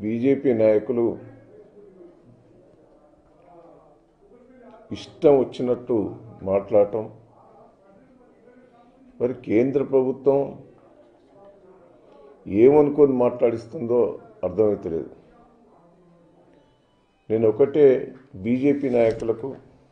BJP నాయకులు ఇష్టం వచ్చినట్టు మాట్లాడటం మరి కేంద్ర ప్రభుత్వం ఏమనుకొని మాట్లాడిస్తుందో అర్థమవుతలేదు నేను ఒకటే బీజేపీ నాయకులకు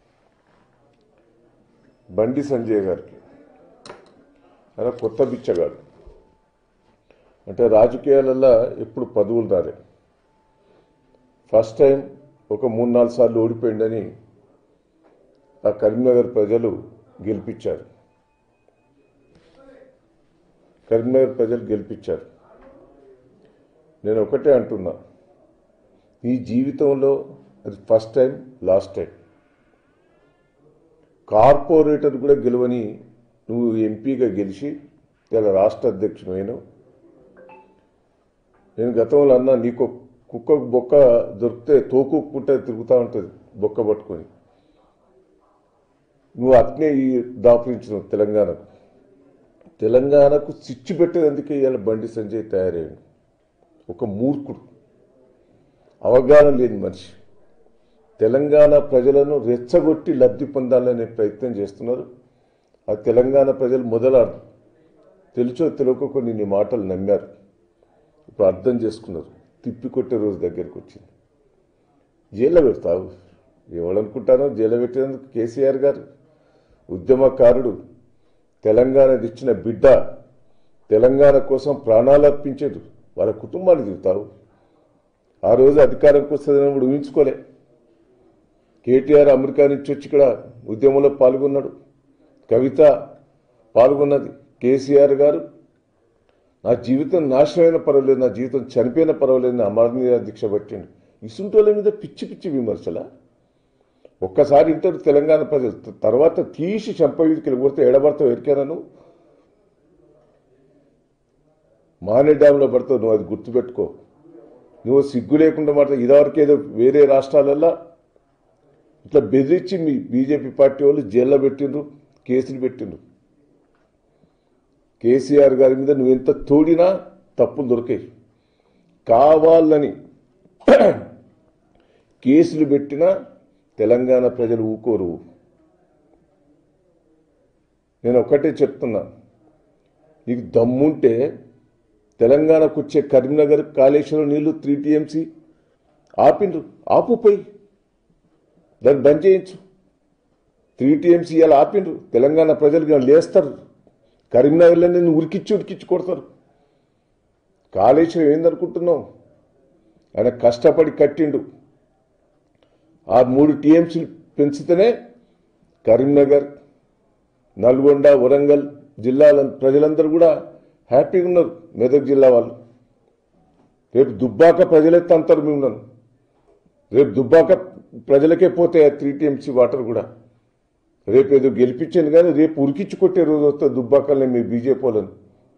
బండి సంజయ్ గారికి ఆయన కొత్త బిచ్చగాడు అంటే రాజకీయాలలో ఎప్పుడు పదవులు రాలే ఫస్ట్ టైం ఒక మూడు నాలుగు సార్లు ఓడిపోయిందని ఆ కరీంనగర్ ప్రజలు గెలిపించారు కరీంనగర్ ప్రజలు గెలిపించారు నేను ఒకటే అంటున్నా నీ జీవితంలో అది first time last time corporator కూడా గెలవని నువ్వు ఎంపీగా గెలిచి ఇలా రాష్ట్ర అధ్యక్షుడు అయినావు నేను గతంలో అన్నా నీకు కుక్కకు బొక్క దొరికితే తోకుకుంటే తిరుగుతూ ఉంటుంది బొక్క పట్టుకొని నువ్వు అట్నే ఈ దాపురించినావు తెలంగాణకు తెలంగాణకు చిచ్చు పెట్టేందుకే ఇవాళ బండి సంజయ్ తయారయ్యాడు ఒక మూర్ఖుడు అవగాహన లేని మనిషి తెలంగాణ ప్రజలను రెచ్చగొట్టి లబ్ధి పొందాలనే ప్రయత్నం చేస్తున్నారు ఆ తెలంగాణ ప్రజలు మొదల తెలుసో తెలియకో కొన్ని నీ మాటలు నమ్మారు ఇప్పుడు అర్థం చేసుకున్నారు తిప్పికొట్టే రోజు దగ్గరికి వచ్చింది జైల్లో పెడతావు ఎవడనుకుంటానో జైల్లో పెట్టేందుకు కేసీఆర్ గారు ఉద్యమకారుడు తెలంగాణ ఇచ్చిన బిడ్డ తెలంగాణ కోసం ప్రాణాలు అర్పించేది వాళ్ళ కుటుంబాన్ని తిరుగుతావు ఆ రోజు అధికారంకి వస్తుందని కూడా ఊహించుకోలే కేటీఆర్ అమెరికా నుంచి వచ్చి ఇక్కడ ఉద్యమంలో పాల్గొన్నాడు కవిత పాల్గొన్నది కేసీఆర్ గారు నా జీవితం నాశనమైన పర్వాలేదు నా జీవితం చనిపోయిన పర్వాలేదు నా అమరనీయ దీక్ష పట్టిండు ఇసుంటోళ్ళ మీద పిచ్చి పిచ్చి విమర్శలా ఒక్కసారి ఇంటారు తెలంగాణ ప్రజలు త- తర్వాత తీసి చంపవీధికి కొడితే ఎడబడతావు ఎరికాను మానే డ్యాంలో పడతావు నువ్వు అది గుర్తుపెట్టుకో నువ్వు సిగ్గు లేకుండా మాట ఇదివరకు ఏదో వేరే రాష్ట్రాలల్లో ఇట్లా బెదిరించి మీ బీజేపీ పార్టీ వాళ్ళు జైల్లో పెట్టిండ్రు కేసులు పెట్టిండ్రు కేసీఆర్ గారి మీద నువ్వు ఎంత తోడినా తప్పులు దొరికాయి కావాలని కేసులు పెట్టినా తెలంగాణ ప్రజలు ఊకోరు నేను ఒకటే చెప్తున్నా నీకు దమ్ముంటే తెలంగాణకు వచ్చే కరీంనగర్ కాళేశ్వరం నీళ్లు త్రీ టీఎంసీ ఆపిండ్రు ఆపుపోయి దాన్ని బంద్ చేయించు త్రీ టీఎంసీ ఇలా ఆపిండ్రు తెలంగాణ ప్రజలు లేస్తారు కరీంనగర్లో నేను ఉరికిచ్చి ఉరికిచ్చి కొడతారు కాళేశ్వరం ఏందనుకుంటున్నావు ఆయన కష్టపడి కట్టిండు ఆ మూడు టీఎంసీలు పెంచితేనే కరీంనగర్ నల్గొండ వరంగల్ జిల్లాల ప్రజలందరూ కూడా హ్యాపీగా ఉన్నారు మెదక్ జిల్లా వాళ్ళు రేపు దుబ్బాక ప్రజలే తంతారు మిమ్మల్ని రేపు దుబ్బాక ప్రజలకే పోతాయి ఆ త్రీ టీఎంసీ వాటర్ కూడా రేపు ఏదో గెలిపించాను కానీ రేపు ఉరికిచ్చి కొట్టే రోజు వస్తే దుబ్బాకల్ని మీ బీజేపీ వాళ్ళని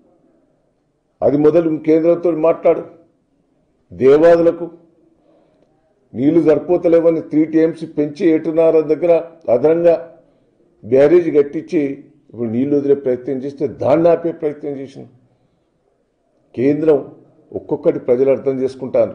అది మొదలు కేంద్రంతో మాట్లాడు దేవాదులకు నీళ్లు సరిపోతలేవని త్రీ టీఎంసీ పెంచి ఏటున్నర దగ్గర అదనంగా బ్యారేజ్ కట్టించి ఇప్పుడు నీళ్లు వదిలే ప్రయత్నం చేస్తే దాన్ని ఆపే ప్రయత్నం చేసింది కేంద్రం ఒక్కొక్కటి ప్రజలు అర్థం చేసుకుంటాను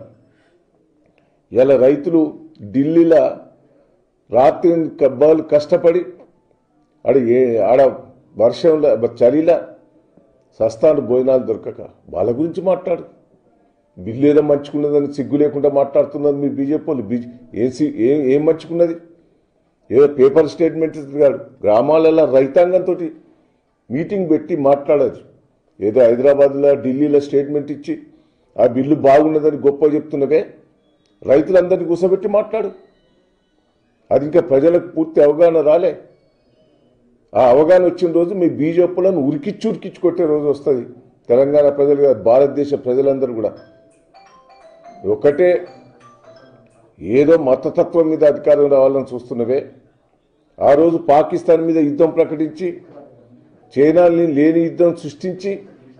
ఇలా రైతులు ఢిల్లీలో రాత్రి కబ్బాలు కష్టపడి ఆడ ఏ ఆడ వర్షంలో చలిలా సస్తాను భోజనాలు దొరకక వాళ్ళ గురించి మాట్లాడు బిల్లు ఏదో మంచుకున్నదని సిగ్గు లేకుండా మాట్లాడుతున్నది మీ బీజేపీ వాళ్ళు బీజే ఏం సి- ఏం ఏం మంచుకున్నది ఏదో పేపర్ స్టేట్మెంట్ ఇస్తుంది కాదు గ్రామాలలో రైతాంగంతో మీటింగ్ పెట్టి మాట్లాడదు ఏదో హైదరాబాద్లో ఢిల్లీలో స్టేట్మెంట్ ఇచ్చి ఆ బిల్లు బాగున్నదని గొప్ప చెప్తున్నవే రైతులందరినీ కూర్చోబెట్టి మాట్లాడు అది ఇంకా ప్రజలకు పూర్తి అవగాహన రాలే ఆ అవగాహన వచ్చిన రోజు మీ బీజేపీలను ఉరికిచ్చి ఉరికిచ్చి కొట్టే రోజు వస్తుంది తెలంగాణ ప్రజలు కాదు భారతదేశ ప్రజలందరూ కూడా ఒకటే ఏదో మతతత్వం మీద అధికారం రావాలని చూస్తున్నవే ఆ రోజు పాకిస్తాన్ మీద యుద్ధం ప్రకటించి చైనాని లేని యుద్ధం సృష్టించి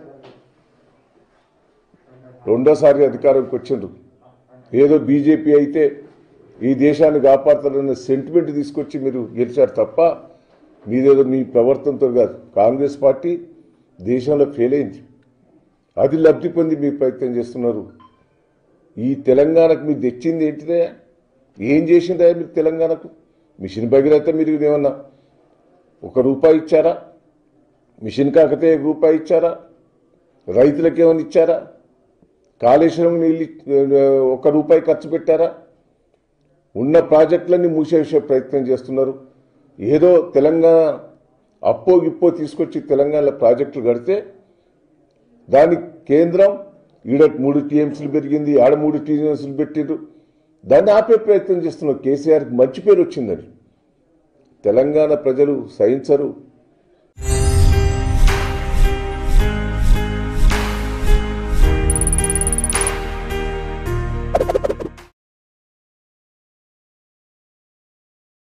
రెండోసారి అధికారంకి వచ్చిండ్రు ఏదో బీజేపీ అయితే ఈ దేశాన్ని కాపాడతారన్న సెంటిమెంట్ తీసుకొచ్చి మీరు గెలిచారు తప్ప మీదేదో మీ ప్రవర్తనతో కాదు కాంగ్రెస్ పార్టీ దేశంలో ఫెయిల్ అయింది అది లబ్ధి పొంది మీరు ప్రయత్నం చేస్తున్నారు ఈ తెలంగాణకు మీరు తెచ్చింది ఏంటిదే ఏం చేసిందా మీరు తెలంగాణకు మిషన్ భగీరథ మీరు ఏమన్నా ఒక రూపాయి ఇచ్చారా మిషన్ కాకతే రూపాయి ఇచ్చారా రైతులకు ఏమైనా ఇచ్చారా కాళేశ్వరం నీళ్ళు ఇ- ఒక రూపాయి ఖర్చు పెట్టారా ఉన్న ప్రాజెక్టులన్నీ మూసేసే ప్రయత్నం చేస్తున్నారు ఏదో తెలంగాణ అప్పో ఇప్పో తీసుకొచ్చి తెలంగాణలో ప్రాజెక్టులు కడితే దానికి కేంద్రం ఈడ మూడు టీఎంసీలు పెరిగింది ఆడ మూడు టీఎంసీలు పెట్టిండ్రు దాన్ని ఆపే ప్రయత్నం చేస్తున్నారు కేసీఆర్కి మంచి పేరు వచ్చిందని తెలంగాణ ప్రజలు సహించరు